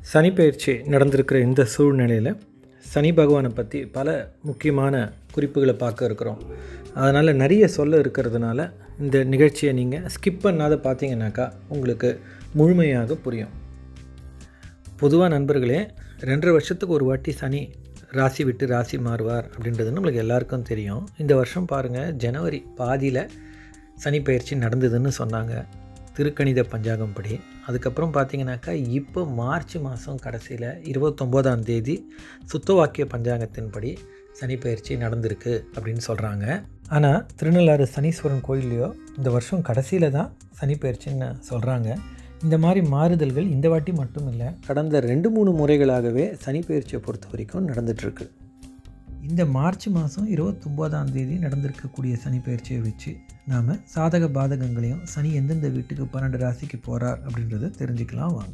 சனி பயிற்சி நடந்திருக்கிற இந்த சூழ்நிலையில் சனி பகவானை பற்றி பல முக்கியமான குறிப்புகளை பார்க்க இருக்கிறோம் அதனால் நிறைய சொல்ல இருக்கிறதுனால இந்த நிகழ்ச்சியை நீங்கள் ஸ்கிப் பண்ணாத பார்த்தீங்கன்னாக்கா உங்களுக்கு முழுமையாக புரியும் பொதுவாக நண்பர்களே ரெண்டரை வருஷத்துக்கு ஒரு வாட்டி சனி ராசி விட்டு ராசி மாறுவார் அப்படின்றது நம்மளுக்கு எல்லாருக்கும் தெரியும் இந்த வருஷம் பாருங்கள் ஜனவரி பாதியில் சனி பயிற்சி நடந்ததுன்னு சொன்னாங்க திருக்கணித பஞ்சாங்கம் படி அதுக்கப்புறம் பார்த்தீங்கன்னாக்கா இப்போ மார்ச் மாதம் கடைசியில் இருபத்தொம்போதாம் தேதி சுத்தவாக்கிய பஞ்சாங்கத்தின்படி சனி பயிற்சி நடந்திருக்கு அப்படின்னு சொல்கிறாங்க ஆனால் திருநள்ளாறு சனீஸ்வரன் கோயில்லையோ இந்த வருஷம் கடைசியில் தான் சனி பயிற்சின்னு சொல்கிறாங்க இந்த மாதிரி மாறுதல்கள் இந்த வாட்டி மட்டும் இல்லை கடந்த ரெண்டு மூணு முறைகளாகவே சனி பயிற்சியை பொறுத்த வரைக்கும் நடந்துகிட்ருக்கு இந்த மார்ச் மாதம் இருபத்தொம்போதாம் தேதி நடந்திருக்கக்கூடிய சனி பயிற்சியை வச்சு நாம் சாதக பாதகங்களையும் சனி எந்தெந்த வீட்டுக்கு பன்னெண்டு ராசிக்கு போகிறார் அப்படின்றத தெரிஞ்சுக்கலாம் வாங்க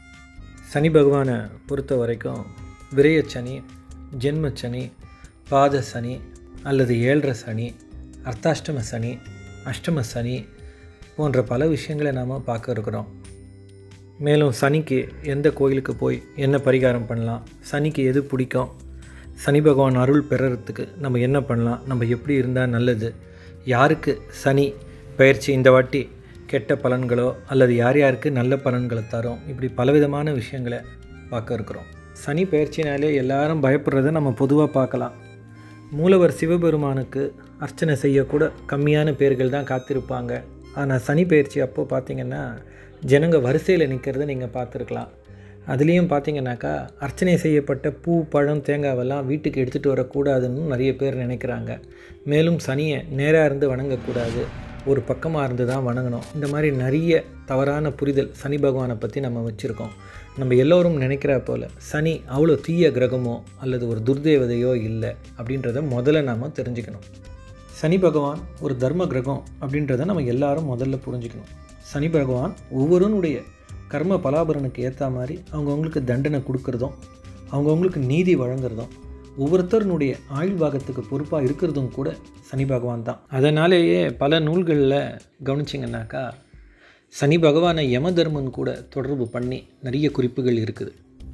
சனி பகவானை பொறுத்த வரைக்கும் விரய சனி ஜென்ம சனி பாத சனி அல்லது ஏழரை சனி அர்த்தாஷ்டம சனி அஷ்டம சனி போன்ற பல விஷயங்களை நாம் பார்க்க இருக்கிறோம் மேலும் சனிக்கு எந்த கோயிலுக்கு போய் என்ன பரிகாரம் பண்ணலாம் சனிக்கு எது பிடிக்கும் சனி பகவான் அருள் பெறறதுக்கு நம்ம என்ன பண்ணலாம் நம்ம எப்படி இருந்தால் நல்லது யாருக்கு சனி பயிற்சி இந்த வாட்டி கெட்ட பலன்களோ அல்லது யார் யாருக்கு நல்ல பலன்களை தரும் இப்படி பலவிதமான விஷயங்களை பார்க்க இருக்கிறோம் சனி பயிற்சினாலே எல்லாரும் பயப்படுறத நம்ம பொதுவாக பார்க்கலாம் மூலவர் சிவபெருமானுக்கு அர்ச்சனை செய்யக்கூட கம்மியான பேர்கள் தான் காத்திருப்பாங்க ஆனால் சனி பயிற்சி அப்போது பார்த்திங்கன்னா ஜனங்க வரிசையில் நிற்கிறத நீங்கள் பார்த்துருக்கலாம் அதுலேயும் பார்த்தீங்கன்னாக்கா அர்ச்சனை செய்யப்பட்ட பூ பழம் தேங்காவெல்லாம் வீட்டுக்கு எடுத்துகிட்டு வரக்கூடாதுன்னு நிறைய பேர் நினைக்கிறாங்க மேலும் சனியை நேராக இருந்து வணங்கக்கூடாது ஒரு பக்கமாக இருந்து தான் வணங்கணும் இந்த மாதிரி நிறைய தவறான புரிதல் சனி பகவானை பற்றி நம்ம வச்சுருக்கோம் நம்ம எல்லோரும் நினைக்கிற போல் சனி அவ்வளோ தீய கிரகமோ அல்லது ஒரு துர்தேவதையோ இல்லை அப்படின்றத முதல்ல நாம் தெரிஞ்சுக்கணும் சனி பகவான் ஒரு தர்ம கிரகம் அப்படின்றத நம்ம எல்லாரும் முதல்ல புரிஞ்சுக்கணும் சனி பகவான் ஒவ்வொருவனுடைய கர்ம பலாபரனுக்கு ஏற்ற மாதிரி அவங்கவுங்களுக்கு தண்டனை கொடுக்கறதும் அவங்கவுங்களுக்கு நீதி வழங்குறதும் ஒவ்வொருத்தருனுடைய ஆயுள் பாகத்துக்கு பொறுப்பாக இருக்கிறதும் கூட சனி பகவான் தான் அதனாலேயே பல நூல்களில் கவனிச்சிங்கன்னாக்கா சனி பகவானை யம தர்மன் கூட தொடர்பு பண்ணி நிறைய குறிப்புகள் இருக்குது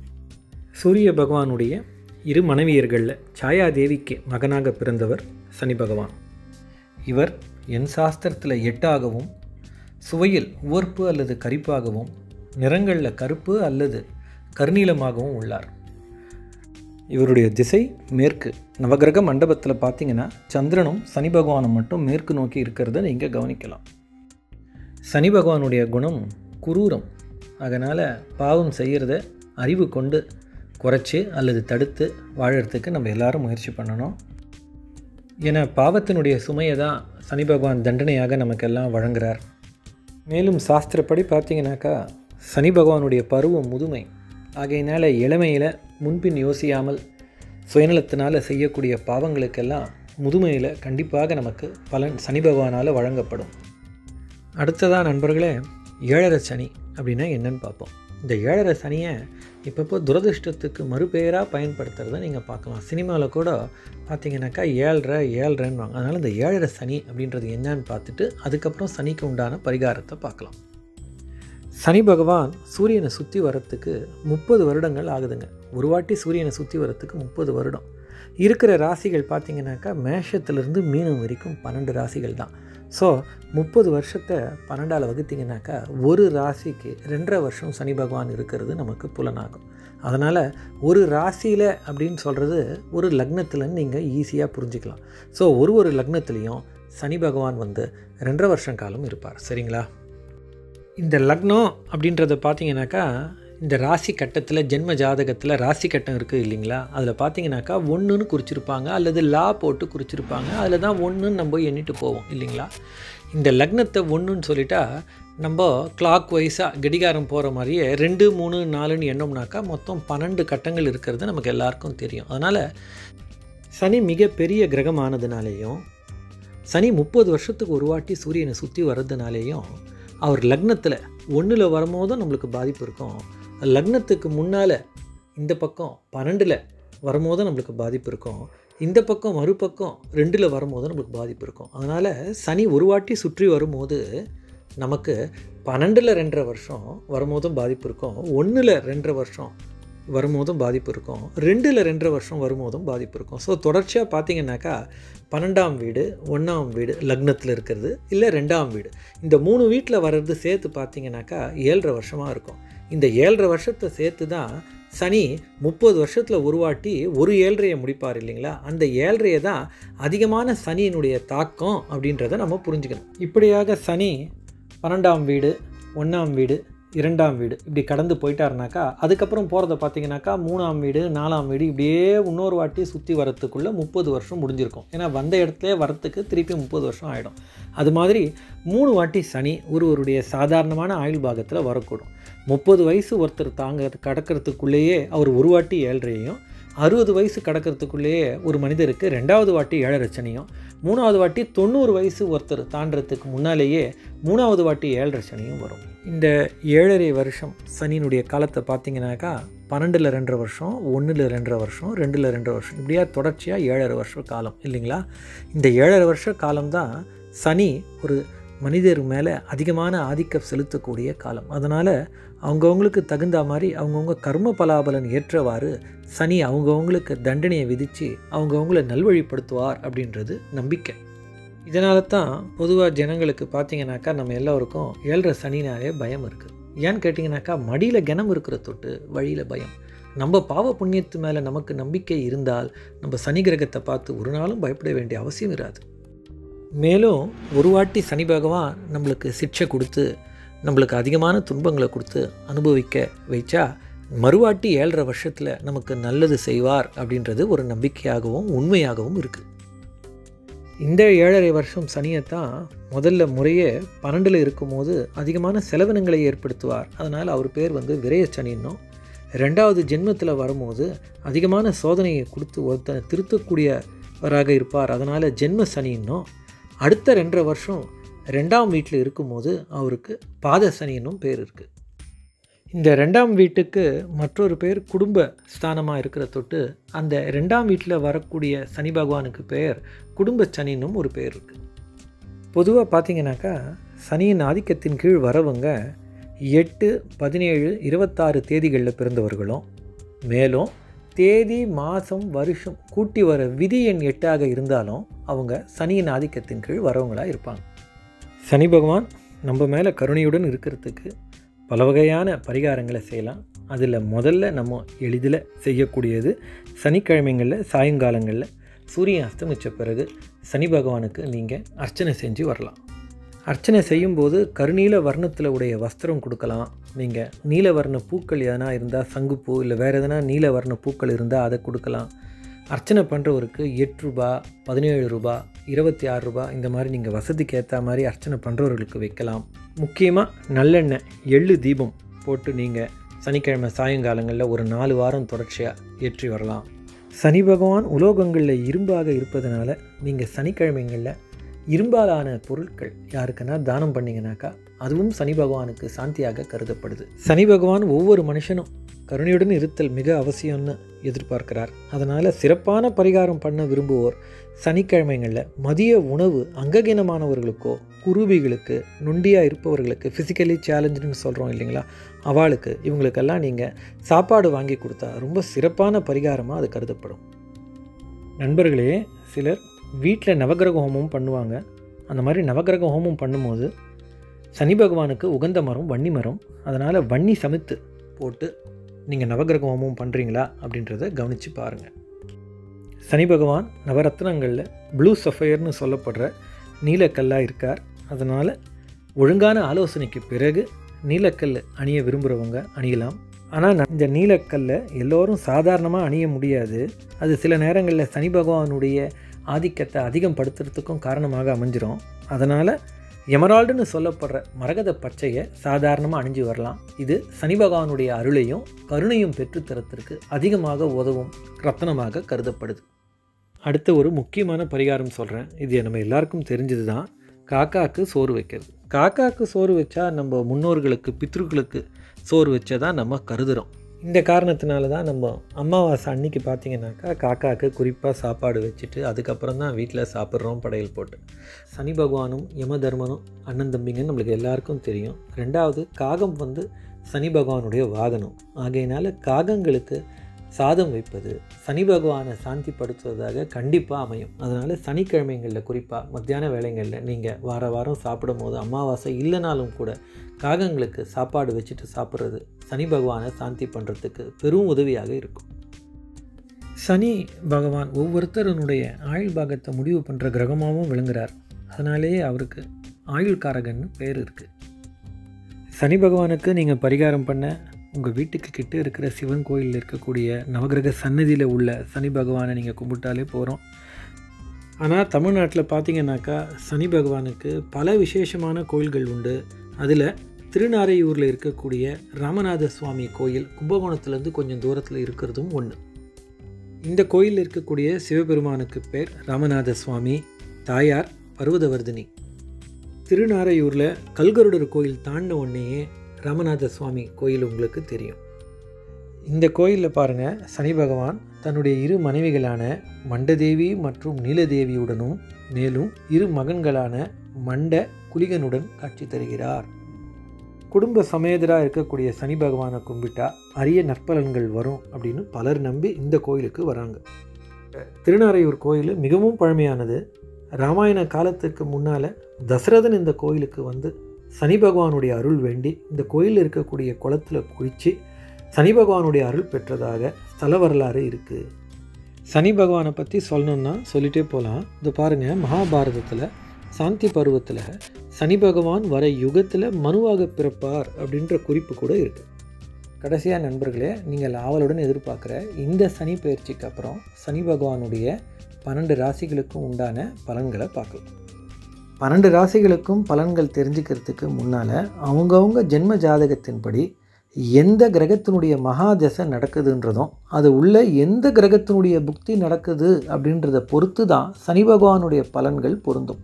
சூரிய பகவானுடைய இரு மனைவியர்களில் சாயாதேவிக்கு மகனாக பிறந்தவர் சனி பகவான் இவர் என் சாஸ்திரத்தில் எட்டாகவும் சுவையில் உவர்ப்பு அல்லது கரிப்பாகவும் நிறங்களில் கருப்பு அல்லது கருநீலமாகவும் உள்ளார் இவருடைய திசை மேற்கு நவகிரக மண்டபத்தில் பார்த்தீங்கன்னா சந்திரனும் சனி பகவானும் மட்டும் மேற்கு நோக்கி இருக்கிறத நீங்கள் கவனிக்கலாம் சனி பகவானுடைய குணம் குரூரம் அதனால் பாவம் செய்கிறத அறிவு கொண்டு குறைச்சி அல்லது தடுத்து வாழறதுக்கு நம்ம எல்லாரும் முயற்சி பண்ணணும் ஏன்னா பாவத்தினுடைய சுமையை தான் சனி பகவான் தண்டனையாக நமக்கெல்லாம் வழங்குகிறார் மேலும் சாஸ்திரப்படி பார்த்தீங்கன்னாக்கா சனி பகவானுடைய பருவம் முதுமை ஆகையினால் இளமையில் முன்பின் யோசியாமல் சுயநலத்தினால் செய்யக்கூடிய பாவங்களுக்கெல்லாம் முதுமையில் கண்டிப்பாக நமக்கு பலன் சனி பகவானால் வழங்கப்படும் அடுத்ததாக நண்பர்களே ஏழரை சனி அப்படின்னா என்னன்னு பார்ப்போம் இந்த ஏழரை சனியை இப்பப்போ துரதிருஷ்டத்துக்கு மறுபெயராக பயன்படுத்துகிறத நீங்கள் பார்க்கலாம் சினிமாவில் கூட பார்த்தீங்கன்னாக்கா ஏழ்ரை ஏழ்ரைன்னுவாங்க அதனால் இந்த ஏழரை சனி அப்படின்றது என்னன்னு பார்த்துட்டு அதுக்கப்புறம் சனிக்கு உண்டான பரிகாரத்தை பார்க்கலாம் சனி பகவான் சூரியனை சுற்றி வரத்துக்கு முப்பது வருடங்கள் ஆகுதுங்க ஒரு வாட்டி சூரியனை சுற்றி வரத்துக்கு முப்பது வருடம் இருக்கிற ராசிகள் பார்த்தீங்கன்னாக்கா மேஷத்துலேருந்து மீனம் வரைக்கும் பன்னெண்டு ராசிகள் தான் ஸோ முப்பது வருஷத்தை பன்னெண்டால் வகுத்திங்கனாக்கா ஒரு ராசிக்கு ரெண்டரை வருஷம் சனி பகவான் இருக்கிறது நமக்கு புலனாகும் அதனால் ஒரு ராசியில் அப்படின்னு சொல்கிறது ஒரு லக்னத்துலன்னு நீங்கள் ஈஸியாக புரிஞ்சுக்கலாம் ஸோ ஒரு ஒரு லக்னத்துலேயும் சனி பகவான் வந்து ரெண்டரை வருஷம் காலம் இருப்பார் சரிங்களா இந்த லக்னம் அப்படின்றத பார்த்தீங்கன்னாக்கா இந்த ராசி கட்டத்தில் ஜென்ம ஜாதகத்தில் ராசி கட்டம் இருக்குது இல்லைங்களா அதில் பார்த்தீங்கன்னாக்கா ஒன்றுன்னு குறிச்சிருப்பாங்க அல்லது லா போட்டு குறிச்சிருப்பாங்க அதில் தான் ஒன்றுன்னு நம்ம எண்ணிட்டு போவோம் இல்லைங்களா இந்த லக்னத்தை ஒன்றுன்னு சொல்லிட்டா நம்ம கிளாக் வைஸாக கடிகாரம் போகிற மாதிரியே ரெண்டு மூணு நாலுன்னு எண்ணோம்னாக்கா மொத்தம் பன்னெண்டு கட்டங்கள் இருக்கிறது நமக்கு எல்லாருக்கும் தெரியும் அதனால் சனி மிகப்பெரிய கிரகமானதுனாலேயும் சனி முப்பது வருஷத்துக்கு ஒரு வாட்டி சூரியனை சுற்றி வர்றதுனாலேயும் அவர் லக்னத்தில் ஒன்றில் வரும்போதும் நம்மளுக்கு பாதிப்பு இருக்கும் லக்னத்துக்கு முன்னால் இந்த பக்கம் பன்னெண்டில் வரும்போதும் நம்மளுக்கு பாதிப்பு இருக்கும் இந்த பக்கம் மறுபக்கம் ரெண்டில் வரும்போது நம்மளுக்கு பாதிப்பு இருக்கும் அதனால் சனி ஒரு வாட்டி சுற்றி வரும்போது நமக்கு பன்னெண்டில் ரெண்டரை வருஷம் வரும்போதும் பாதிப்பு இருக்கும் ஒன்றில் ரெண்டரை வருஷம் வரும்போதும் பாதிப்பு இருக்கும் ரெண்டில் ரெண்டரை வருஷம் வரும்போதும் பாதிப்பு இருக்கும் ஸோ தொடர்ச்சியாக பார்த்தீங்கன்னாக்கா பன்னெண்டாம் வீடு ஒன்றாம் வீடு லக்னத்தில் இருக்கிறது இல்லை ரெண்டாம் வீடு இந்த மூணு வீட்டில் வர்றது சேர்த்து பார்த்தீங்கன்னாக்கா ஏழரை வருஷமாக இருக்கும் இந்த ஏழரை வருஷத்தை சேர்த்து தான் சனி முப்பது வருஷத்தில் உருவாட்டி ஒரு ஏழ்றையை முடிப்பார் இல்லைங்களா அந்த ஏழ்றையை தான் அதிகமான சனியினுடைய தாக்கம் அப்படின்றத நம்ம புரிஞ்சுக்கணும் இப்படியாக சனி பன்னெண்டாம் வீடு ஒன்றாம் வீடு இரண்டாம் வீடு இப்படி கடந்து போயிட்டாருனாக்கா அதுக்கப்புறம் போகிறத பார்த்தீங்கன்னாக்கா மூணாம் வீடு நாலாம் வீடு இப்படியே இன்னொரு வாட்டி சுற்றி வரத்துக்குள்ளே முப்பது வருஷம் முடிஞ்சிருக்கும் ஏன்னா வந்த இடத்துல வரத்துக்கு திருப்பி முப்பது வருஷம் ஆகிடும் அது மாதிரி மூணு வாட்டி சனி ஒருவருடைய சாதாரணமான ஆயுள் பாகத்தில் வரக்கூடும் முப்பது வயசு ஒருத்தர் தாங்க கடக்கிறதுக்குள்ளேயே அவர் ஒரு வாட்டி ஏழ்றையும் அறுபது வயசு கடக்கிறதுக்குள்ளேயே ஒரு மனிதருக்கு ரெண்டாவது வாட்டி ஏழரை சனியும் மூணாவது வாட்டி தொண்ணூறு வயசு ஒருத்தர் தாண்டறதுக்கு முன்னாலேயே மூணாவது வாட்டி ஏழரை சனியும் வரும் இந்த ஏழரை வருஷம் சனியினுடைய காலத்தை பார்த்தீங்கன்னாக்கா பன்னெண்டில் ரெண்டரை வருஷம் ஒன்றில் ரெண்டரை வருஷம் ரெண்டில் ரெண்டரை வருஷம் இப்படியா தொடர்ச்சியாக ஏழரை வருஷம் காலம் இல்லைங்களா இந்த ஏழரை வருஷ காலம்தான் சனி ஒரு மனிதர் மேலே அதிகமான ஆதிக்கம் செலுத்தக்கூடிய காலம் அதனால் அவங்கவுங்களுக்கு தகுந்த மாதிரி அவங்கவுங்க கர்ம பலாபலன் ஏற்றவாறு சனி அவங்கவுங்களுக்கு தண்டனையை விதித்து அவங்கவுங்கள நல்வழிப்படுத்துவார் அப்படின்றது நம்பிக்கை இதனால தான் பொதுவாக ஜனங்களுக்கு பார்த்தீங்கன்னாக்கா நம்ம எல்லோருக்கும் ஏழரை சனினாலே பயம் இருக்குது ஏன்னு கேட்டிங்கனாக்கா மடியில் கிணம் இருக்கிற தொட்டு வழியில் பயம் நம்ம பாவ புண்ணியத்து மேலே நமக்கு நம்பிக்கை இருந்தால் நம்ம சனி கிரகத்தை பார்த்து ஒரு நாளும் பயப்பட வேண்டிய அவசியம் இராது மேலும் ஒரு வாட்டி சனி பகவான் நம்மளுக்கு சிக்ஷை கொடுத்து நம்மளுக்கு அதிகமான துன்பங்களை கொடுத்து அனுபவிக்க வைச்சா மறுவாட்டி ஏழரை வருஷத்தில் நமக்கு நல்லது செய்வார் அப்படின்றது ஒரு நம்பிக்கையாகவும் உண்மையாகவும் இருக்குது இந்த ஏழரை வருஷம் சனியைத்தான் முதல்ல முறையே பன்னெண்டில் இருக்கும்போது அதிகமான செலவினங்களை ஏற்படுத்துவார் அதனால் அவர் பேர் வந்து விரய சனின்னும் ரெண்டாவது ஜென்மத்தில் வரும்போது அதிகமான சோதனையை கொடுத்து ஒருத்தனை திருத்தக்கூடியவராக இருப்பார் அதனால் ஜென்ம சனின்னும் அடுத்த ரெண்டரை வருஷம் ரெண்டாம் வீட்டில் இருக்கும்போது அவருக்கு பாத சனின்னும் பேர் இருக்குது இந்த ரெண்டாம் வீட்டுக்கு மற்றொரு பேர் குடும்ப ஸ்தானமாக இருக்கிற தொட்டு அந்த ரெண்டாம் வீட்டில் வரக்கூடிய சனி பகவானுக்கு பெயர் குடும்ப சனின்னும் ஒரு பேர் இருக்குது பொதுவாக பார்த்தீங்கன்னாக்கா சனியின் ஆதிக்கத்தின் கீழ் வரவங்க எட்டு பதினேழு இருபத்தாறு தேதிகளில் பிறந்தவர்களும் மேலும் தேதி மாதம் வருஷம் கூட்டி வர விதி எண் எட்டாக இருந்தாலும் அவங்க சனியின் ஆதிக்கத்தின் கீழ் வரவங்களாக இருப்பாங்க சனி பகவான் நம்ம மேலே கருணையுடன் இருக்கிறதுக்கு பல வகையான பரிகாரங்களை செய்யலாம் அதில் முதல்ல நம்ம எளிதில் செய்யக்கூடியது சனிக்கிழமைகளில் சாயங்காலங்களில் சூரியன் அஸ்தமித்த பிறகு சனி பகவானுக்கு நீங்கள் அர்ச்சனை செஞ்சு வரலாம் அர்ச்சனை செய்யும்போது கருநீல வர்ணத்தில் உடைய வஸ்திரம் கொடுக்கலாம் நீங்கள் நீல வர்ண பூக்கள் எதனா இருந்தால் சங்குப்பூ இல்லை வேறு எதனா நீல வர்ண பூக்கள் இருந்தால் அதை கொடுக்கலாம் அர்ச்சனை பண்ணுறவருக்கு எட்டு ரூபா பதினேழு ரூபா இருபத்தி ஆறு ரூபா இந்த மாதிரி நீங்கள் வசதிக்கு ஏற்ற மாதிரி அர்ச்சனை பண்ணுறவர்களுக்கு வைக்கலாம் முக்கியமாக நல்லெண்ணெய் எள்ளு தீபம் போட்டு நீங்கள் சனிக்கிழமை சாயங்காலங்களில் ஒரு நாலு வாரம் தொடர்ச்சியாக ஏற்றி வரலாம் சனி பகவான் உலோகங்களில் இரும்பாக இருப்பதனால நீங்கள் சனிக்கிழமைகளில் இரும்பாலான பொருட்கள் யாருக்குன்னா தானம் பண்ணிங்கனாக்கா அதுவும் சனி பகவானுக்கு சாந்தியாக கருதப்படுது சனி பகவான் ஒவ்வொரு மனுஷனும் கருணையுடன் இருத்தல் மிக அவசியம்னு எதிர்பார்க்கிறார் அதனால் சிறப்பான பரிகாரம் பண்ண விரும்புவோர் சனிக்கிழமைகளில் மதிய உணவு அங்ககீனமானவர்களுக்கோ குருவிகளுக்கு நொண்டியாக இருப்பவர்களுக்கு ஃபிசிக்கலி சேலஞ்சுன்னு சொல்கிறோம் இல்லைங்களா அவளுக்கு இவங்களுக்கெல்லாம் நீங்கள் சாப்பாடு வாங்கி கொடுத்தா ரொம்ப சிறப்பான பரிகாரமாக அது கருதப்படும் நண்பர்களே சிலர் வீட்டில் நவகிரக ஹோமம் பண்ணுவாங்க அந்த மாதிரி நவகிரக ஹோமம் பண்ணும்போது சனி பகவானுக்கு உகந்த மரம் வன்னி மரம் அதனால் வன்னி சமைத்து போட்டு நீங்கள் நவகிரக ஹோமம் பண்ணுறீங்களா அப்படின்றத கவனித்து பாருங்கள் சனி பகவான் நவரத்னங்களில் ப்ளூ சஃபயர்னு சொல்லப்படுற நீலக்கல்லாக இருக்கார் அதனால் ஒழுங்கான ஆலோசனைக்கு பிறகு நீலக்கல் அணிய விரும்புகிறவங்க அணியலாம் ஆனால் இந்த நீலக்கல்லை எல்லோரும் சாதாரணமாக அணிய முடியாது அது சில நேரங்களில் சனி பகவானுடைய ஆதிக்கத்தை அதிகம் படுத்துறதுக்கும் காரணமாக அமைஞ்சிரும் அதனால் எமரால்டுன்னு சொல்லப்படுற மரகத பச்சையை சாதாரணமாக அணிஞ்சு வரலாம் இது சனி பகவானுடைய அருளையும் கருணையும் பெற்றுத்தரத்திற்கு அதிகமாக உதவும் ரத்தனமாக கருதப்படுது அடுத்த ஒரு முக்கியமான பரிகாரம் சொல்கிறேன் இது நம்ம எல்லாருக்கும் தெரிஞ்சது தான் காக்காக்கு சோறு வைக்கிறது காக்காக்கு சோறு வச்சா நம்ம முன்னோர்களுக்கு பித்ருக்களுக்கு சோறு வச்சதா நம்ம கருதுகிறோம் இந்த காரணத்தினால தான் நம்ம அமாவாசை அன்னைக்கு பார்த்தீங்கன்னாக்கா காக்காவுக்கு குறிப்பாக சாப்பாடு வச்சுட்டு அதுக்கப்புறம் தான் வீட்டில் சாப்பிட்றோம் படையல் போட்டு சனி பகவானும் யம தர்மனும் அண்ணன் தம்பிங்கன்னு நம்மளுக்கு எல்லாருக்கும் தெரியும் ரெண்டாவது காகம் வந்து சனி பகவானுடைய வாகனம் ஆகையினால காகங்களுக்கு சாதம் வைப்பது சனி பகவானை சாந்திப்படுத்துவதாக கண்டிப்பாக அமையும் அதனால் சனிக்கிழமைகளில் குறிப்பாக மத்தியான வேலைகளில் நீங்கள் வார வாரம் சாப்பிடும் போது அமாவாசை இல்லைனாலும் கூட காகங்களுக்கு சாப்பாடு வச்சுட்டு சாப்பிட்றது சனி பகவானை சாந்தி பண்ணுறதுக்கு பெரும் உதவியாக இருக்கும் சனி பகவான் ஒவ்வொருத்தருனுடைய ஆயுள் பாகத்தை முடிவு பண்ணுற கிரகமாகவும் விளங்குறார் அதனாலேயே அவருக்கு ஆயுள் காரகன்னு பேர் இருக்குது சனி பகவானுக்கு நீங்கள் பரிகாரம் பண்ண உங்கள் வீட்டுக்கு கிட்ட இருக்கிற சிவன் கோயிலில் இருக்கக்கூடிய நவகிரக சன்னதியில் உள்ள சனி பகவானை நீங்கள் கும்பிட்டாலே போகிறோம் ஆனால் தமிழ்நாட்டில் பார்த்தீங்கன்னாக்கா சனி பகவானுக்கு பல விசேஷமான கோயில்கள் உண்டு அதில் திருநாரையூரில் இருக்கக்கூடிய ராமநாத சுவாமி கோயில் கும்பகோணத்துலேருந்து கொஞ்சம் தூரத்தில் இருக்கிறதும் ஒன்று இந்த கோயிலில் இருக்கக்கூடிய சிவபெருமானுக்கு பேர் ராமநாத சுவாமி தாயார் பர்வதவர்தினி திருநாரையூரில் கல்கருடர் கோயில் தாண்டின உடனேயே ராமநாத சுவாமி கோயில் உங்களுக்கு தெரியும் இந்த கோயிலில் பாருங்கள் சனி பகவான் தன்னுடைய இரு மனைவிகளான மண்டதேவி மற்றும் நீலதேவியுடனும் மேலும் இரு மகன்களான மண்ட குலிகனுடன் காட்சி தருகிறார் குடும்ப சமேதராக இருக்கக்கூடிய சனி பகவானை கும்பிட்டா அரிய நற்பலன்கள் வரும் அப்படின்னு பலர் நம்பி இந்த கோயிலுக்கு வராங்க திருநாரையூர் கோயில் மிகவும் பழமையானது ராமாயண காலத்துக்கு முன்னால் தசரதன் இந்த கோயிலுக்கு வந்து சனி பகவானுடைய அருள் வேண்டி இந்த கோயிலில் இருக்கக்கூடிய குளத்தில் குளித்து சனி பகவானுடைய அருள் பெற்றதாக ஸ்தல வரலாறு இருக்குது சனி பகவானை பற்றி சொல்லணுன்னா சொல்லிட்டே போகலாம் இது பாருங்கள் மகாபாரதத்தில் சாந்தி பருவத்தில் சனி பகவான் வர யுகத்தில் மனுவாக பிறப்பார் அப்படின்ற குறிப்பு கூட இருக்குது கடைசியாக நண்பர்களே நீங்கள் ஆவலுடன் எதிர்பார்க்குற இந்த சனி பயிற்சிக்கு அப்புறம் சனி பகவானுடைய பன்னெண்டு ராசிகளுக்கும் உண்டான பலன்களை பார்க்கலாம் பன்னெண்டு ராசிகளுக்கும் பலன்கள் தெரிஞ்சுக்கிறதுக்கு முன்னால் அவங்கவுங்க ஜென்ம ஜாதகத்தின்படி எந்த கிரகத்தினுடைய மகாதசை நடக்குதுன்றதும் அது உள்ள எந்த கிரகத்தினுடைய புக்தி நடக்குது அப்படின்றத பொறுத்து தான் சனி பகவானுடைய பலன்கள் பொருந்தும்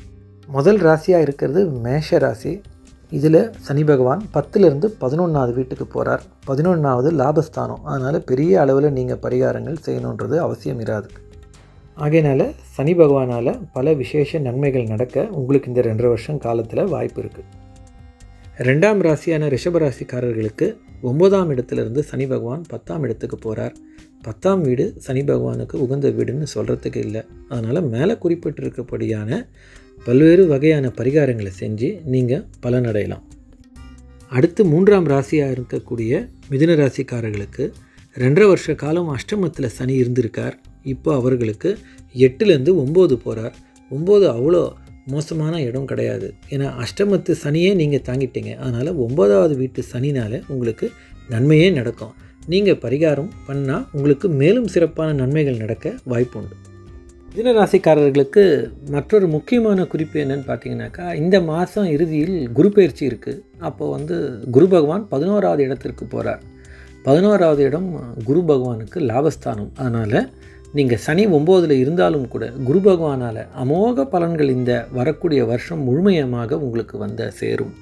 முதல் ராசியாக இருக்கிறது மேஷ ராசி இதில் சனி பகவான் பத்துலேருந்து பதினொன்றாவது வீட்டுக்கு போகிறார் பதினொன்றாவது லாபஸ்தானம் அதனால் பெரிய அளவில் நீங்கள் பரிகாரங்கள் செய்யணுன்றது அவசியம் இராது ஆகையினால சனி பகவானால் பல விசேஷ நன்மைகள் நடக்க உங்களுக்கு இந்த ரெண்டரை வருஷம் காலத்தில் வாய்ப்பு இருக்குது ரெண்டாம் ராசியான ரிஷபராசிக்காரர்களுக்கு ஒன்பதாம் இடத்துலேருந்து சனி பகவான் பத்தாம் இடத்துக்கு போகிறார் பத்தாம் வீடு சனி பகவானுக்கு உகந்த வீடுன்னு சொல்கிறதுக்கு இல்லை அதனால் மேலே குறிப்பிட்டிருக்கப்படியான பல்வேறு வகையான பரிகாரங்களை செஞ்சு நீங்கள் பலனடையலாம் அடுத்து மூன்றாம் ராசியாக இருக்கக்கூடிய மிதுன ராசிக்காரர்களுக்கு ரெண்டரை வருஷ காலம் அஷ்டமத்தில் சனி இருந்திருக்கார் இப்போ அவர்களுக்கு எட்டுலேருந்து ஒம்பது போகிறார் ஒம்பது அவ்வளோ மோசமான இடம் கிடையாது ஏன்னா அஷ்டமத்து சனியே நீங்கள் தாங்கிட்டீங்க அதனால் ஒன்பதாவது வீட்டு சனினால் உங்களுக்கு நன்மையே நடக்கும் நீங்கள் பரிகாரம் பண்ணால் உங்களுக்கு மேலும் சிறப்பான நன்மைகள் நடக்க வாய்ப்பு உண்டு மிதுன ராசிக்காரர்களுக்கு மற்றொரு முக்கியமான குறிப்பு என்னன்னு பார்த்தீங்கன்னாக்கா இந்த மாதம் இறுதியில் குரு பயிற்சி இருக்குது அப்போ வந்து குரு பகவான் பதினோராவது இடத்திற்கு போகிறார் பதினோராவது இடம் குரு பகவானுக்கு லாபஸ்தானம் அதனால் நீங்கள் சனி ஒம்போதில் இருந்தாலும் கூட குரு பகவானால் அமோக பலன்கள் இந்த வரக்கூடிய வருஷம் முழுமையமாக உங்களுக்கு வந்த சேரும்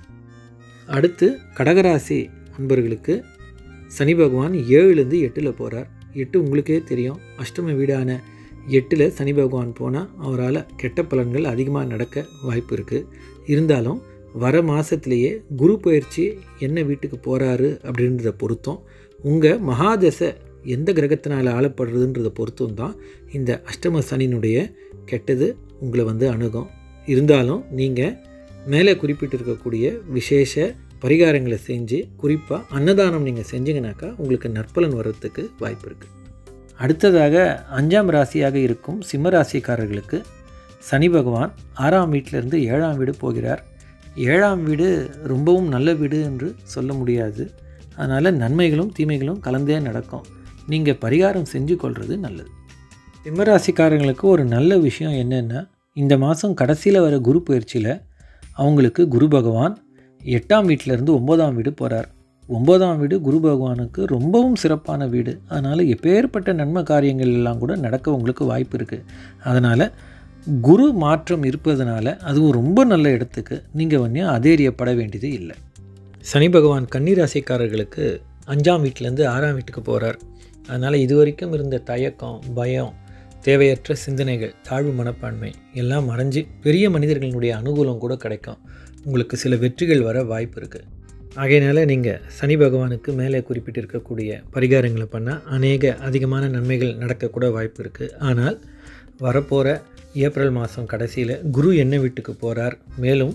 அடுத்து கடகராசி அன்பர்களுக்கு சனி பகவான் ஏழுலேருந்து எட்டில் போகிறார் எட்டு உங்களுக்கே தெரியும் அஷ்டம வீடான எட்டில் சனி பகவான் போனால் அவரால் கெட்ட பலன்கள் அதிகமாக நடக்க வாய்ப்பு இருக்குது இருந்தாலும் வர மாதத்துலேயே குரு பயிற்சி என்ன வீட்டுக்கு போகிறாரு அப்படின்றத பொறுத்தும் உங்கள் மகாதசை எந்த கிரகத்தினால் ஆளப்படுறதுன்றதை பொறுத்தும் தான் இந்த அஷ்டம சனியினுடைய கெட்டது உங்களை வந்து அணுகும் இருந்தாலும் நீங்கள் மேலே குறிப்பிட்டிருக்கக்கூடிய விசேஷ பரிகாரங்களை செஞ்சு குறிப்பாக அன்னதானம் நீங்கள் செஞ்சீங்கனாக்கா உங்களுக்கு நற்பலன் வர்றதுக்கு வாய்ப்பு இருக்குது அடுத்ததாக அஞ்சாம் ராசியாக இருக்கும் சிம்ம ராசிக்காரர்களுக்கு சனி பகவான் ஆறாம் வீட்டிலிருந்து ஏழாம் வீடு போகிறார் ஏழாம் வீடு ரொம்பவும் நல்ல வீடு என்று சொல்ல முடியாது அதனால் நன்மைகளும் தீமைகளும் கலந்தே நடக்கும் நீங்கள் பரிகாரம் செஞ்சு கொள்வது நல்லது சிம்மராசிக்காரங்களுக்கு ஒரு நல்ல விஷயம் என்னென்னா இந்த மாதம் கடைசியில் வர குரு பயிற்சியில் அவங்களுக்கு குரு பகவான் எட்டாம் வீட்டிலேருந்து ஒம்போதாம் வீடு போகிறார் ஒம்போதாம் வீடு குரு பகவானுக்கு ரொம்பவும் சிறப்பான வீடு அதனால் எப்பேற்பட்ட நன்மை காரியங்கள் எல்லாம் கூட நடக்க உங்களுக்கு வாய்ப்பு இருக்குது அதனால் குரு மாற்றம் இருப்பதனால அதுவும் ரொம்ப நல்ல இடத்துக்கு நீங்கள் வந்து அதேரியப்பட வேண்டியது இல்லை சனி பகவான் கன்னிராசிக்காரர்களுக்கு அஞ்சாம் வீட்டிலேருந்து ஆறாம் வீட்டுக்கு போகிறார் அதனால் இது வரைக்கும் இருந்த தயக்கம் பயம் தேவையற்ற சிந்தனைகள் தாழ்வு மனப்பான்மை எல்லாம் மறைஞ்சு பெரிய மனிதர்களுடைய அனுகூலம் கூட கிடைக்கும் உங்களுக்கு சில வெற்றிகள் வர வாய்ப்பு இருக்குது ஆகையினால நீங்கள் சனி பகவானுக்கு மேலே குறிப்பிட்டிருக்கக்கூடிய பரிகாரங்களை பண்ணால் அநேக அதிகமான நன்மைகள் நடக்கக்கூட வாய்ப்பு இருக்குது ஆனால் வரப்போகிற ஏப்ரல் மாதம் கடைசியில் குரு என்ன வீட்டுக்கு போகிறார் மேலும்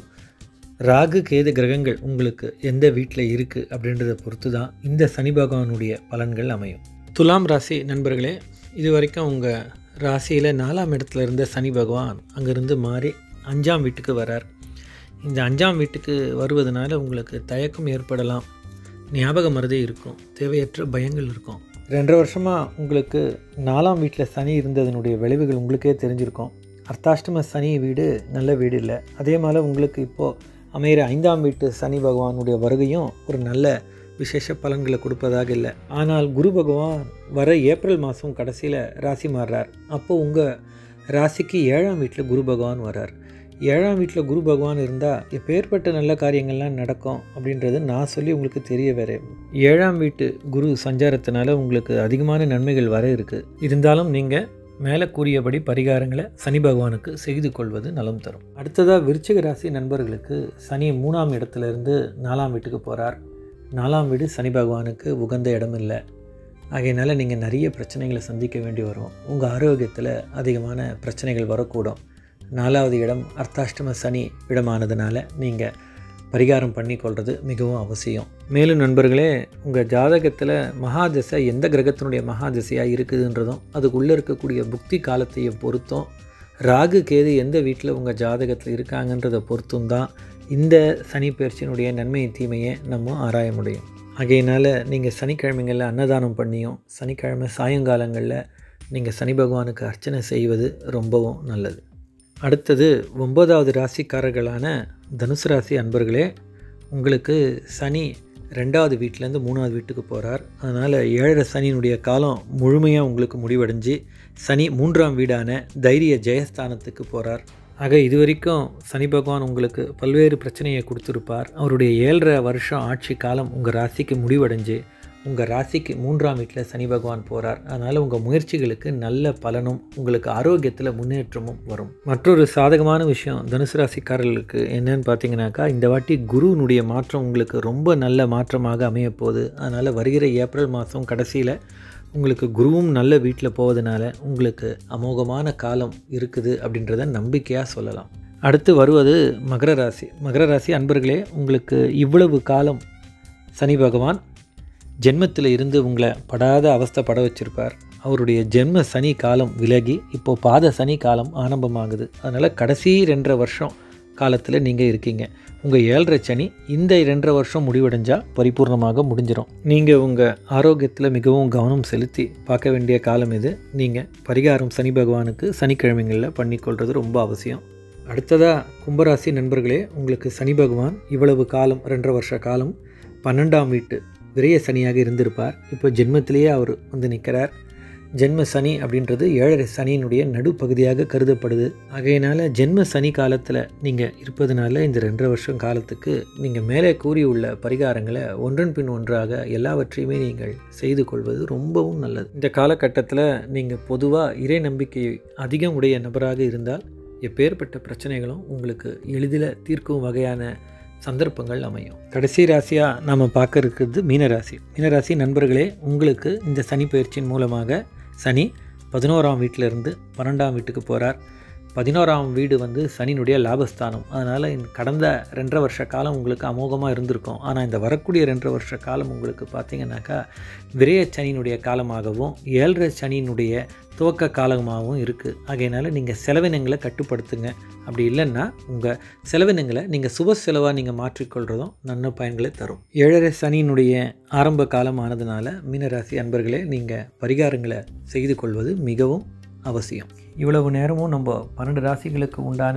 ராகு கேது கிரகங்கள் உங்களுக்கு எந்த வீட்டில் இருக்குது அப்படின்றத பொறுத்து தான் இந்த சனி பகவானுடைய பலன்கள் அமையும் துலாம் ராசி நண்பர்களே இது வரைக்கும் உங்கள் ராசியில் நாலாம் இடத்துல இருந்த சனி பகவான் அங்கேருந்து மாறி அஞ்சாம் வீட்டுக்கு வரார் இந்த அஞ்சாம் வீட்டுக்கு வருவதனால உங்களுக்கு தயக்கம் ஏற்படலாம் ஞாபக மறதி இருக்கும் தேவையற்ற பயங்கள் இருக்கும் ரெண்டரை வருஷமாக உங்களுக்கு நாலாம் வீட்டில் சனி இருந்ததனுடைய விளைவுகள் உங்களுக்கே தெரிஞ்சிருக்கும் அர்த்தாஷ்டம சனி வீடு நல்ல வீடு இல்லை அதே மாதிரி உங்களுக்கு இப்போது அமைகிற ஐந்தாம் வீட்டு சனி பகவானுடைய வருகையும் ஒரு நல்ல விசேஷ பலன்களை கொடுப்பதாக இல்லை ஆனால் குரு பகவான் வர ஏப்ரல் மாதம் கடைசியில் ராசி மாறுறார் அப்போ உங்கள் ராசிக்கு ஏழாம் வீட்டில் குரு பகவான் வர்றார் ஏழாம் வீட்டில் குரு பகவான் இருந்தால் எப்பேற்பட்ட நல்ல காரியங்கள்லாம் நடக்கும் அப்படின்றது நான் சொல்லி உங்களுக்கு தெரிய வேற ஏழாம் வீட்டு குரு சஞ்சாரத்தினால உங்களுக்கு அதிகமான நன்மைகள் வர இருக்குது இருந்தாலும் நீங்கள் மேலே கூறியபடி பரிகாரங்களை சனி பகவானுக்கு செய்து கொள்வது நலம் தரும் அடுத்ததாக விருச்சிக ராசி நண்பர்களுக்கு சனி மூணாம் இடத்துல இருந்து நாலாம் வீட்டுக்கு போகிறார் நாலாம் வீடு சனி பகவானுக்கு உகந்த இடம் இல்லை ஆகையினால நீங்கள் நிறைய பிரச்சனைகளை சந்திக்க வேண்டி வரும் உங்கள் ஆரோக்கியத்தில் அதிகமான பிரச்சனைகள் வரக்கூடும் நாலாவது இடம் அர்த்தாஷ்டம சனி இடமானதுனால நீங்கள் பரிகாரம் பண்ணி கொள்வது மிகவும் அவசியம் மேலும் நண்பர்களே உங்கள் ஜாதகத்தில் மகாதிசை எந்த கிரகத்தினுடைய மகாதிசையாக இருக்குதுன்றதும் அதுக்குள்ளே இருக்கக்கூடிய புக்தி காலத்தையும் பொறுத்தும் ராகு கேது எந்த வீட்டில் உங்கள் ஜாதகத்தில் இருக்காங்கன்றதை பொறுத்தும் தான் இந்த சனி பயிற்சியினுடைய நன்மை தீமையை நம்ம ஆராய முடியும் ஆகையினால் நீங்கள் சனிக்கிழமைகளில் அன்னதானம் பண்ணியும் சனிக்கிழமை சாயங்காலங்களில் நீங்கள் சனி பகவானுக்கு அர்ச்சனை செய்வது ரொம்பவும் நல்லது அடுத்தது ஒன்பதாவது ராசிக்காரர்களான தனுசு ராசி அன்பர்களே உங்களுக்கு சனி ரெண்டாவது வீட்டிலேருந்து மூணாவது வீட்டுக்கு போகிறார் அதனால் ஏழரை சனியினுடைய காலம் முழுமையாக உங்களுக்கு முடிவடைஞ்சு சனி மூன்றாம் வீடான தைரிய ஜெயஸ்தானத்துக்கு போகிறார் ஆக இது வரைக்கும் சனி பகவான் உங்களுக்கு பல்வேறு பிரச்சனையை கொடுத்துருப்பார் அவருடைய ஏழரை வருஷம் ஆட்சி காலம் உங்கள் ராசிக்கு முடிவடைஞ்சு உங்கள் ராசிக்கு மூன்றாம் வீட்டில் சனி பகவான் போகிறார் அதனால் உங்கள் முயற்சிகளுக்கு நல்ல பலனும் உங்களுக்கு ஆரோக்கியத்தில் முன்னேற்றமும் வரும் மற்றொரு சாதகமான விஷயம் தனுசு ராசிக்காரர்களுக்கு என்னன்னு பார்த்தீங்கன்னாக்கா இந்த வாட்டி குருவினுடைய மாற்றம் உங்களுக்கு ரொம்ப நல்ல மாற்றமாக அமைய போகுது அதனால் வருகிற ஏப்ரல் மாதம் கடைசியில் உங்களுக்கு குருவும் நல்ல வீட்டில் போவதனால உங்களுக்கு அமோகமான காலம் இருக்குது அப்படின்றத நம்பிக்கையாக சொல்லலாம் அடுத்து வருவது மகர ராசி மகர ராசி அன்பர்களே உங்களுக்கு இவ்வளவு காலம் சனி பகவான் ஜென்மத்தில் இருந்து உங்களை படாத அவஸ்தைப்பட வச்சிருப்பார் அவருடைய ஜென்ம சனி காலம் விலகி இப்போது பாத சனி காலம் ஆரம்பமாகுது அதனால் கடைசி ரெண்டரை வருஷம் காலத்தில் நீங்கள் இருக்கீங்க உங்கள் ஏழரை சனி இந்த ரெண்டரை வருஷம் முடிவடைஞ்சால் பரிபூர்ணமாக முடிஞ்சிடும் நீங்கள் உங்கள் ஆரோக்கியத்தில் மிகவும் கவனம் செலுத்தி பார்க்க வேண்டிய காலம் இது நீங்கள் பரிகாரம் சனி பகவானுக்கு சனிக்கிழமைகளில் பண்ணிக்கொள்வது ரொம்ப அவசியம் அடுத்ததாக கும்பராசி நண்பர்களே உங்களுக்கு சனி பகவான் இவ்வளவு காலம் ரெண்டரை வருஷ காலம் பன்னெண்டாம் வீட்டு விரய சனியாக இருந்திருப்பார் இப்போ ஜென்மத்திலேயே அவர் வந்து நிற்கிறார் ஜென்ம சனி அப்படின்றது ஏழரை சனியினுடைய நடுப்பகுதியாக கருதப்படுது ஆகையினால ஜென்ம சனி காலத்தில் நீங்கள் இருப்பதனால இந்த ரெண்டரை வருஷம் காலத்துக்கு நீங்கள் மேலே கூறியுள்ள பரிகாரங்களை ஒன்றன் பின் ஒன்றாக எல்லாவற்றையுமே நீங்கள் செய்து கொள்வது ரொம்பவும் நல்லது இந்த காலகட்டத்தில் நீங்கள் பொதுவாக இறை நம்பிக்கை அதிகம் உடைய நபராக இருந்தால் எப்பேற்பட்ட பிரச்சனைகளும் உங்களுக்கு எளிதில் தீர்க்கும் வகையான சந்தர்ப்பங்கள் அமையும் கடைசி ராசியாக நாம் பார்க்க இருக்கிறது மீனராசி மீனராசி நண்பர்களே உங்களுக்கு இந்த சனி பயிற்சியின் மூலமாக சனி பதினோராம் வீட்டிலிருந்து பன்னெண்டாம் வீட்டுக்கு போகிறார் பதினோராம் வீடு வந்து சனியினுடைய லாபஸ்தானம் அதனால் இந்த கடந்த ரெண்டரை வருஷ காலம் உங்களுக்கு அமோகமாக இருந்திருக்கும் ஆனால் இந்த வரக்கூடிய ரெண்டரை வருஷ காலம் உங்களுக்கு பார்த்தீங்கன்னாக்கா விரய சனியினுடைய காலமாகவும் ஏழரை சனியினுடைய துவக்க காலமாகவும் இருக்குது ஆகையினால நீங்கள் செலவினங்களை கட்டுப்படுத்துங்க அப்படி இல்லைன்னா உங்கள் செலவினங்களை நீங்கள் சுப செலவாக நீங்கள் மாற்றிக்கொள்கிறதும் நல்ல பயன்களை தரும் ஏழரை சனியினுடைய ஆரம்ப காலம் ஆனதுனால மீனராசி அன்பர்களே நீங்கள் பரிகாரங்களை செய்து கொள்வது மிகவும் அவசியம் இவ்வளவு நேரமும் நம்ம பன்னெண்டு ராசிகளுக்கு உண்டான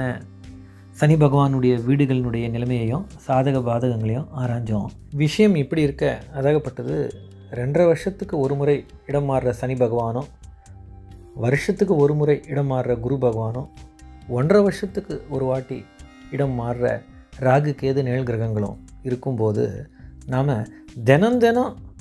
சனி பகவானுடைய வீடுகளினுடைய நிலைமையையும் சாதக பாதகங்களையும் ஆராய்ஞ்சோம் விஷயம் இப்படி இருக்க அதாகப்பட்டது ரெண்டரை வருஷத்துக்கு ஒரு முறை இடம் மாறுற சனி பகவானும் வருஷத்துக்கு ஒரு முறை இடம் மாறுற குரு பகவானும் ஒன்றரை வருஷத்துக்கு ஒரு வாட்டி இடம் மாறுற ராகு கேது நிழல் கிரகங்களும் இருக்கும்போது நாம் தினம் தினம்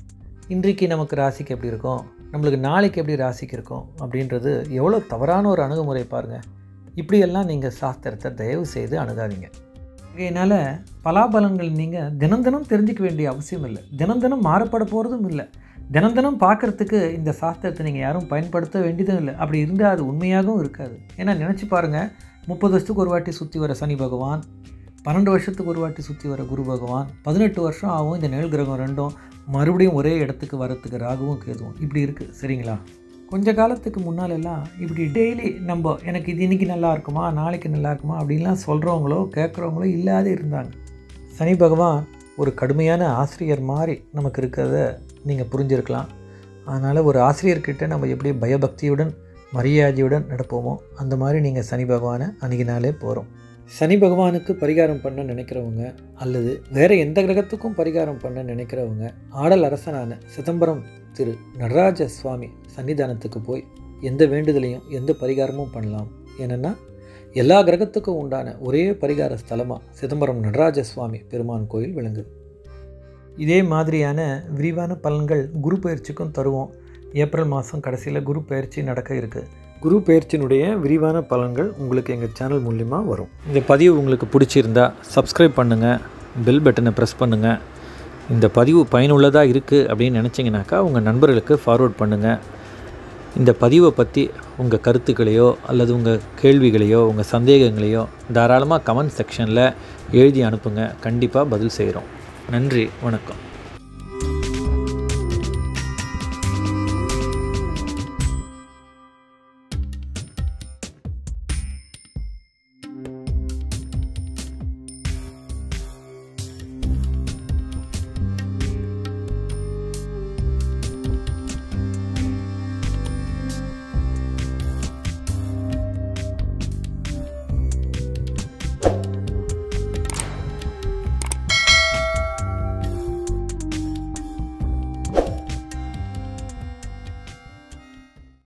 இன்றைக்கு நமக்கு ராசிக்கு எப்படி இருக்கும் நம்மளுக்கு நாளைக்கு எப்படி ராசிக்கு இருக்கும் அப்படின்றது எவ்வளோ தவறான ஒரு அணுகுமுறை பாருங்கள் இப்படியெல்லாம் நீங்கள் சாஸ்திரத்தை தயவு செய்து அணுகாதீங்க இதனால் பலாபலன்கள் நீங்கள் தினம் தினம் தெரிஞ்சுக்க வேண்டிய அவசியம் இல்லை தினம் தினம் மாறப்பட போகிறதும் இல்லை தினம் தினம் பார்க்குறதுக்கு இந்த சாஸ்திரத்தை நீங்கள் யாரும் பயன்படுத்த வேண்டியதும் இல்லை அப்படி இருந்தால் அது உண்மையாகவும் இருக்காது ஏன்னா நினச்சி பாருங்கள் முப்பது வருஷத்துக்கு ஒரு வாட்டி சுற்றி வர சனி பகவான் பன்னெண்டு வருஷத்துக்கு ஒரு வாட்டி சுற்றி வர குரு பகவான் பதினெட்டு வருஷம் ஆகும் இந்த நிழல் கிரகம் ரெண்டும் மறுபடியும் ஒரே இடத்துக்கு வரத்துக்கு ராகுவும் கேதுவும் இப்படி இருக்குது சரிங்களா கொஞ்ச காலத்துக்கு முன்னாலெல்லாம் இப்படி டெய்லி நம்ம எனக்கு இது இன்றைக்கி நல்லா இருக்குமா நாளைக்கு நல்லா இருக்குமா அப்படின்லாம் சொல்கிறவங்களோ கேட்குறவங்களோ இல்லாத இருந்தாங்க சனி பகவான் ஒரு கடுமையான ஆசிரியர் மாதிரி நமக்கு இருக்கிறத நீங்கள் புரிஞ்சிருக்கலாம் அதனால் ஒரு ஆசிரியர்கிட்ட நம்ம எப்படி பயபக்தியுடன் மரியாதையுடன் நடப்போமோ அந்த மாதிரி நீங்கள் சனி பகவானை அணுகினாலே போகிறோம் சனி பகவானுக்கு பரிகாரம் பண்ண நினைக்கிறவங்க அல்லது வேறு எந்த கிரகத்துக்கும் பரிகாரம் பண்ண நினைக்கிறவங்க ஆடல் அரசனான சிதம்பரம் திரு நடராஜ சுவாமி சன்னிதானத்துக்கு போய் எந்த வேண்டுதலையும் எந்த பரிகாரமும் பண்ணலாம் ஏன்னா எல்லா கிரகத்துக்கும் உண்டான ஒரே பரிகார ஸ்தலமாக சிதம்பரம் நடராஜ சுவாமி பெருமான் கோயில் விளங்குது இதே மாதிரியான விரிவான பலன்கள் குரு பயிற்சிக்கும் தருவோம் ஏப்ரல் மாதம் கடைசியில் குரு பயிற்சி நடக்க இருக்குது குரு பயிற்சியினுடைய விரிவான பலன்கள் உங்களுக்கு எங்கள் சேனல் மூலிமா வரும் இந்த பதிவு உங்களுக்கு பிடிச்சிருந்தா சப்ஸ்கிரைப் பண்ணுங்கள் பெல் பட்டனை ப்ரெஸ் பண்ணுங்கள் இந்த பதிவு பயனுள்ளதாக இருக்குது அப்படின்னு நினச்சிங்கனாக்கா உங்கள் நண்பர்களுக்கு ஃபார்வர்ட் பண்ணுங்கள் இந்த பதிவை பற்றி உங்கள் கருத்துக்களையோ அல்லது உங்கள் கேள்விகளையோ உங்கள் சந்தேகங்களையோ தாராளமாக கமெண்ட் செக்ஷனில் எழுதி அனுப்புங்க கண்டிப்பாக பதில் செய்கிறோம் நன்றி வணக்கம்